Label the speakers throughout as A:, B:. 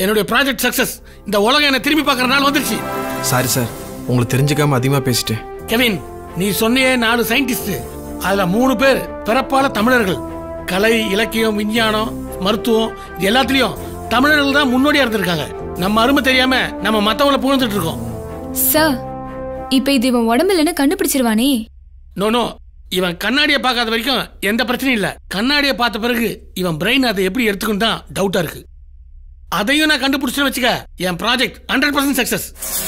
A: என்னுடைய project success இந்த உலகம் என்ன திரும்பி பார்க்குற நாள் வந்துருச்சு
B: சாரி சார் உங்களுக்கு தெரிஞ்சுக்காம அதிகமாக பேசிட்டேன்
A: கெவின் நீ சொன்னியே நாலு சயின்டிஸ்ட் அதுல மூணு பேர் பிறப்பால தமிழர்கள் கலை இலக்கியம் விஞ்ஞானம் மருத்துவம் இது எல்லாத்துலயும் தமிழர்கள் தான் முன்னோடியா இருந்திருக்காங்க நம்ம அருமை தெரியாம நம்ம மத்தவங்கள புகழ்ந்துட்டு இருக்கோம்
C: சார் இப்ப இது இவன் உடம்பு இல்லைன்னு கண்டுபிடிச்சிருவானே
A: நோ நோ இவன் கண்ணாடியை பார்க்காத வரைக்கும் எந்த பிரச்சனையும் இல்ல கண்ணாடியை பார்த்த பிறகு இவன் பிரெயின் அதை எப்படி எடுத்துக்கும் தான் டவுட்டா இருக்கு அதையும் நான் கண்டுபிடிச்சேன்னு வச்சுக்க என் ப்ராஜெக்ட் ஹண்ட்ரட் பர்சன்ட் சக்சஸ்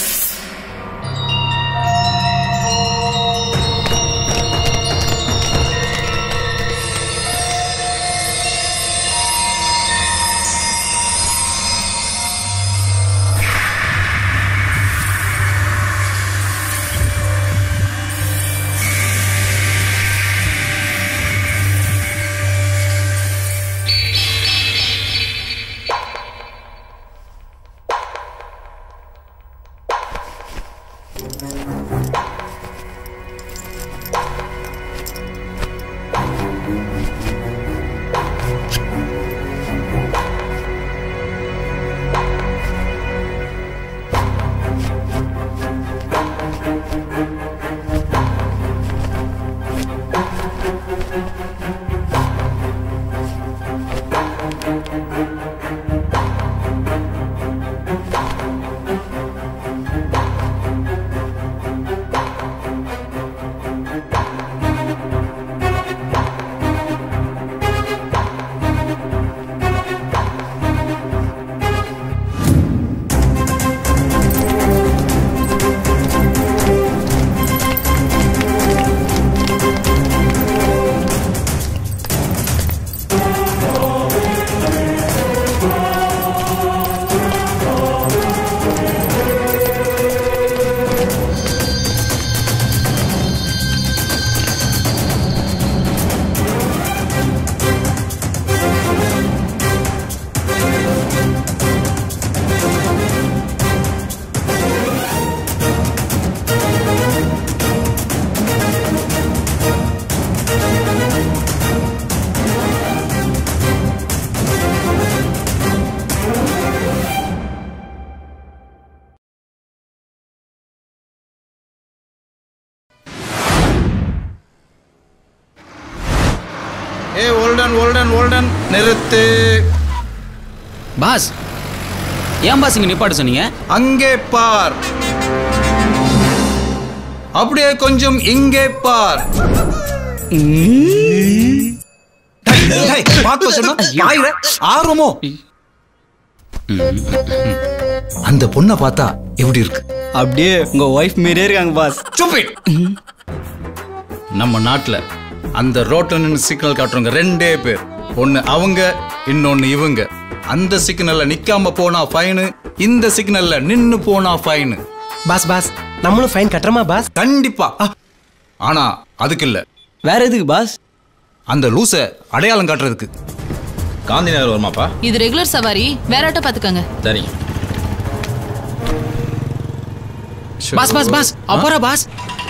D: ஏ ஓல்டன் ஓல்டன் ஓல்டன் நிறுத்து
E: பாஸ் ஏன் பாஸ் இங்க நிப்பாட்ட சொன்னீங்க
D: அங்கே பார் அப்படியே கொஞ்சம் இங்கே பார் டேய், டேய், பார்க்க சொன்னா வாயில ஆர்வமோ அந்த பொண்ணை பார்த்தா எப்படி இருக்கு
F: அப்படியே உங்க ஒய்ஃப் மாரியே இருக்காங்க பாஸ்
D: Stupid. நம்ம நாட்டுல அந்த ரோட்ல நின்று சிக்னல் காட்டுறவங்க ரெண்டே பேர் ஒன்னு அவங்க இன்னொன்னு இவங்க அந்த சிக்னல்ல நிக்காம போனா ஃபைனு இந்த சிக்னல்ல நின்னு போனா ஃபைனு
G: பாஸ் பாஸ் நம்மளும் ஃபைன் கட்டுறோமா பாஸ்
D: கண்டிப்பா ஆனா அதுக்கு இல்ல
F: வேற எதுக்கு பாஸ்
D: அந்த லூச அடையாளம் காட்டுறதுக்கு
H: காந்தி நகர் வருமாப்பா
I: இது ரெகுலர் சவாரி வேற ஆட்டோ பாத்துக்கோங்க
H: சரிங்க
E: பாஸ் பாஸ் பாஸ் அப்புறம் பாஸ்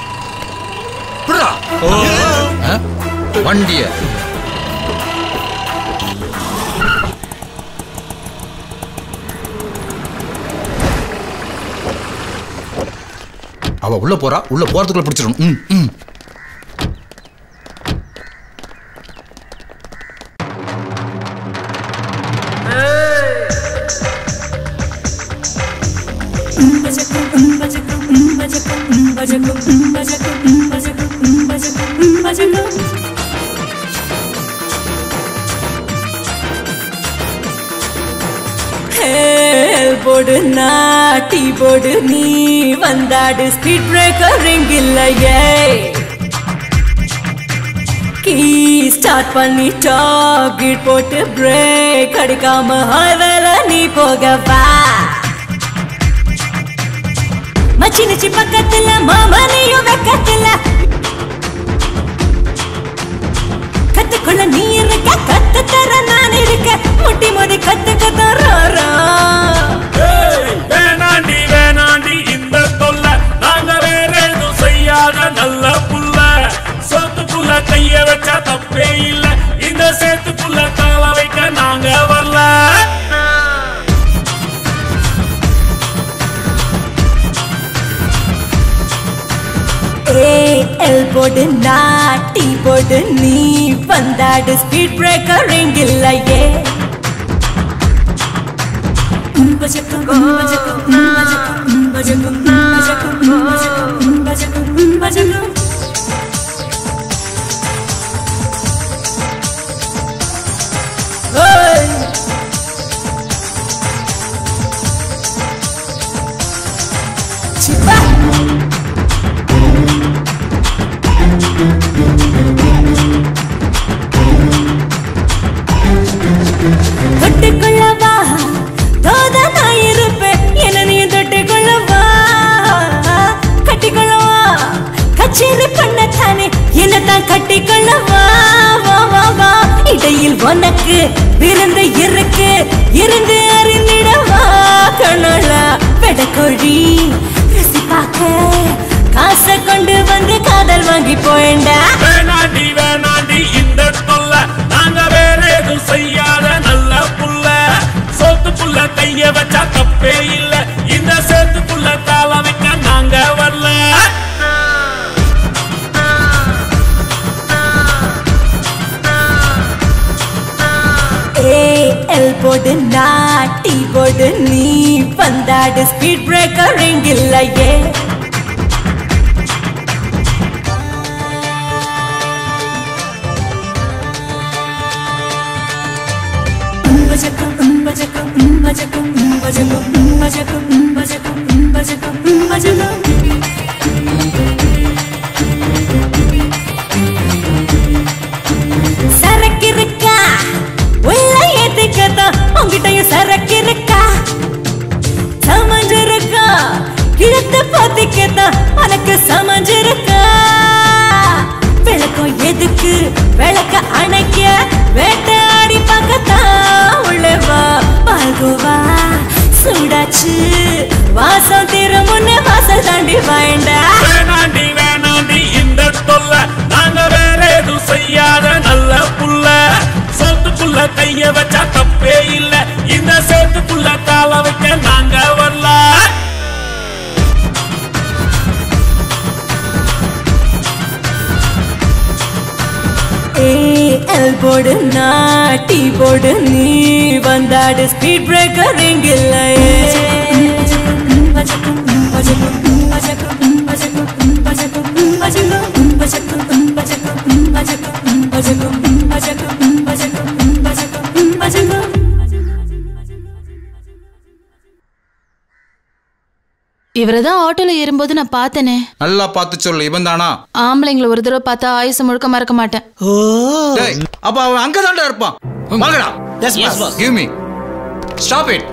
D: ஆ? வண்டிய அவ உள்ள போறா உள்ள போறதுக்குள்ள பிடிச்சிடும் ம் ம்
J: போடு நாட்டி போடு நீ வந்தாடு ஸ்பீட் பிரேக்கர் இல்லையே கீ ஸ்டார்ட் பண்ணி டாகிட் போட்டு பிரேக் அடிக்காம ஹைவேல நீ போகவா மச்சி நிச்சி பக்கத்துல மாமா நீயும் வெக்கத்துல கத்துக்குள்ள நீ இருக்க கத்து தர நான் இருக்க முட்டி மோதி கத்துக்க தரோரா
K: வேணாண்டி வேணாண்டி இந்த தொல்ல நாங்க வேற எதுவும் செய்யாத நல்ல புள்ள சோத்துக்குள்ள கைய வச்சா தப்பே இல்ல இந்த சேத்துக்குள்ள கால வைக்க நாங்க வரல
J: போடு நான் டீ போடு நீ வந்தாடு ஸ்பீட் பிரேக்கர் இல்லையே பஜகம் பஜகம் பஜகம் பஜகம் பஜகம் பஜகம் பஜகம் Hey! Chipa! தொட்டுக்கொள்ளவா தோத நான் இருப்பேன் என நீ தொட்டுக்கொள்ளவா கட்டிக்கொள்ளவா கச்சேரி பண்ணத்தானே என்னத்தான் கட்டிக்கொள்ளவா வா வா வா இடையில் உனக்கு விருந்து இருக்கு இருந்து அறிந்திடவா கண்ணோல பெடக்கொழி ரசி பார்க்க காசை கொண்டு வந்து காதல் வாங்கி போயண்டா
K: வேணாண்டி வேணாண்டி இந்த தொல்ல நாங்க வேற எதுவும் செய்யாத நல்ல புள்ள சோத்துக்குள்ள கைய வச்சா தப்பே இல்ல இந்த சேத்துக்குள்ள கால வைக்க நாங்க வரல
J: ஏ எல் போடு நான் டீ போடு நீ வந்தாடு ஸ்பீட் பிரேக்கர் இல்லையே பஜகம் பஜகம் பஜகம் பஜகம் பஜகம் பஜகம் பஜகம் பஜகம் சரக்கு இருக்கா உள்ள ஏத்துக்கதான் உங்ககிட்டயும் சரக்கு இருக்கா சமஞ்சிருக்கா கிழத்த பாத்திக்கதான் உனக்கு சமஞ்சிருக்கா விளக்கம் எதுக்கு விளக்க அணைக்க வேட்டையாடி பார்க்கத்தான் உள்ளவா பால்கோவா சூடாச்சு வாசம் தீரும் முன்ன வாசல் தாண்டி வாயண்டா
K: வேணாண்டி வேணாண்டி இந்த தொல்ல நாங்க வேற எதுவும் செய்யாத நல்ல புள்ள சோத்துக்குள்ள கைய வச்சா தப்பே இல்ல இந்த சேத்துக்குள்ள கால வைக்க நாங்க வரல
J: ஏ எல் போடு நான் டீ போடு நீ வந்தாடு ஸ்பீட் பிரேக்கர் இல்லையே
I: இவரதான் ஆட்டோல ஏறும்போது நான் பார்த்தனே
D: நல்லா பார்த்து சொல்லு இவன் தானா
I: ஆம்பளைங்களை ஒரு தடவை பார்த்தா ஆயுசு முழுக்க மறக்க மாட்டேன்
D: டேய், அப்ப அவன் அங்கதான்டா இருப்பான் வாங்கடா
G: Yes, boss.
D: Give me stop it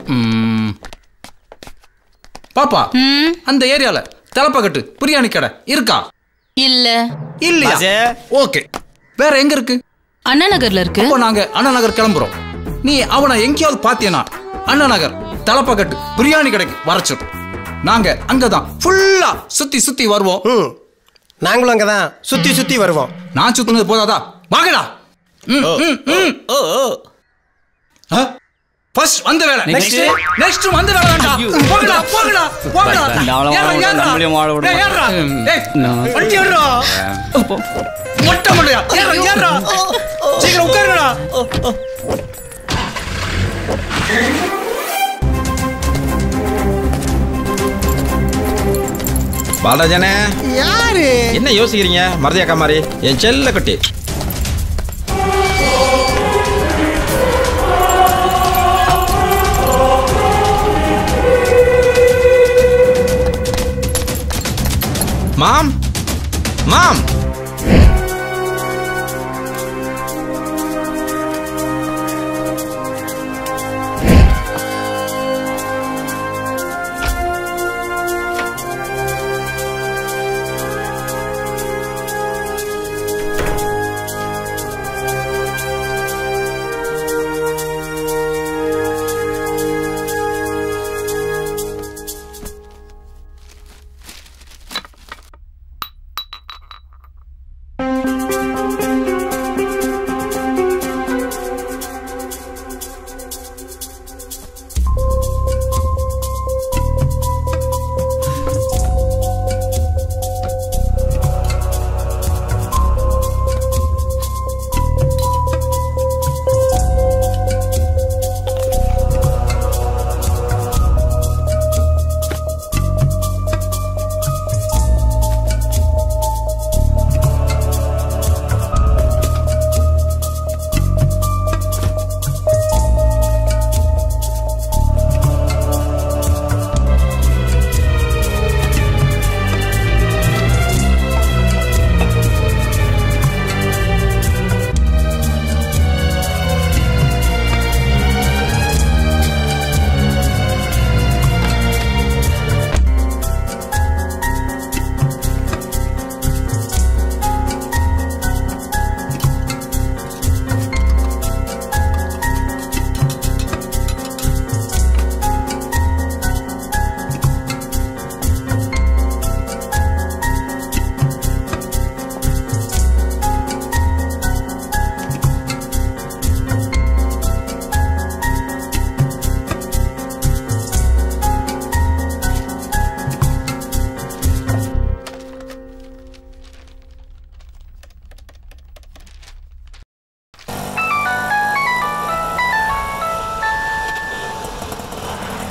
D: பாப்பா அந்த ஏரியால தலப்பக்கட்டு பிரியாணி கடை இருக்கா
I: இல்ல
D: இல்லையா ஓகே வேற எங்க இருக்கு
I: அண்ணா நகர்ல இருக்கு
D: இப்போ நாங்க அண்ணா நகர் கிளம்புறோம் நீ அவனை எங்கேயாவது பாத்தியனா அண்ணா நகர் தலப்பக்கட்டு பிரியாணி கடைக்கு வர சொல்லு நாங்க அங்கதான் ஃபுல்லா சுத்தி சுத்தி வருவோம்
G: ம் நாங்களும் அங்கதான் சுத்தி சுத்தி வருவோம்
D: நான் சுத்துனது போதாதா வாங்கடா ம், ம், ம். ஆ? ஃபர்ஸ்ட் வந்த வேலை
F: Next.
D: நெக்ஸ்ட் நெக்ஸ்ட் வந்த வேலை வேண்டா போகடா போகடா போகடா
F: இந்த அவளை
D: ஏறா,
F: வாழ விட,
D: ஏறா.
F: நம்மளையும் வாழ விட
D: டேய், ஏறா.
F: மாட்டேன்.
D: டேய்,
F: நான்.
D: வண்டி ஏறுடா. மொட்டை மண்டையா ஏறா ஏறா சீக்கிரம் உட்காருடா
H: பாலராஜனே
G: யாரு
H: என்ன யோசிக்கிறீங்க மறதியாக்கா மாதிரி என் செல்ல குட்டி மாம் மாம்